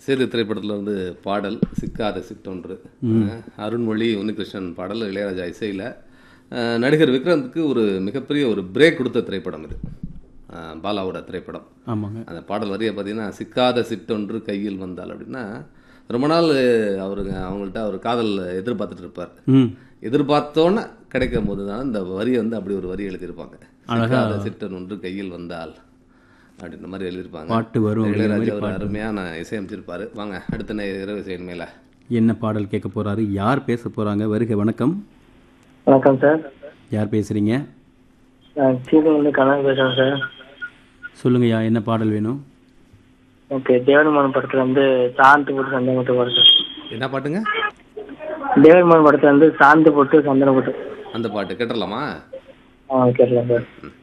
சேது திரைப்படத்தில் வந்து பாடல் சிக்காத சிட்டொன்று அஹ், அருண்மொழி உன்னிகிருஷ்ணன் பாடல் இளையராஜா இசையில் நடிகர் விக்ராந்துக்கு ஒரு மிகப்பெரிய ஒரு பிரேக் கொடுத்த திரைப்படம் இது அஹ், பாலாவோட திரைப்படம் ஆமாங்க அந்த பாடல் வரியை பார்த்தீங்கன்னா சிக்காத சிட்டொன்று கையில் வந்தால் அப்படின்னா ரொம்ப நாள் அவருங்க அவங்கள்ட்ட அவர் காதல் எதிர்பார்த்துட்டு இருப்பார் ம் எதிர்பார்த்தோன்னே கிடைக்கும் போது தான் இந்த வரியை வந்து அப்படி ஒரு வரி எழுதியிருப்பாங்க சிக்காத சிட்டன் ஒன்று கையில் வந்தால் அப்படின்ற மாதிரி எழுதியிருப்பாங்க பாட்டு வரும் அப்படிங்கிற மாதிரி இளையராஜா ஒரு அருமையான இசையமைச்சிருப்பாரு வாங்க அடுத்த நே- இரவு இசையின் மேல என்ன பாடல் கேட்க போறாரு யார் பேச போறாங்க வருக வணக்கம் வணக்கம் சார் யார் பேசுறீங்க நான் சீக்கிரம் வந்து கனவு பேசுகிறேன் சார் சொல்லுங்கய்யா என்ன பாடல் வேணும் ஓகே தேவர்மன் படத்துல வந்து சாந்து போட்டு சந்தனம் போட்டு பாடு சார் என்ன பாட்டுங்க தேவர்மன் படத்துல வந்து சாந்து போட்டு சந்தனம் போட்டு அந்த பாட்டு கேட்டுடலாமா ஆ கேட்கலாம் சார் ம்.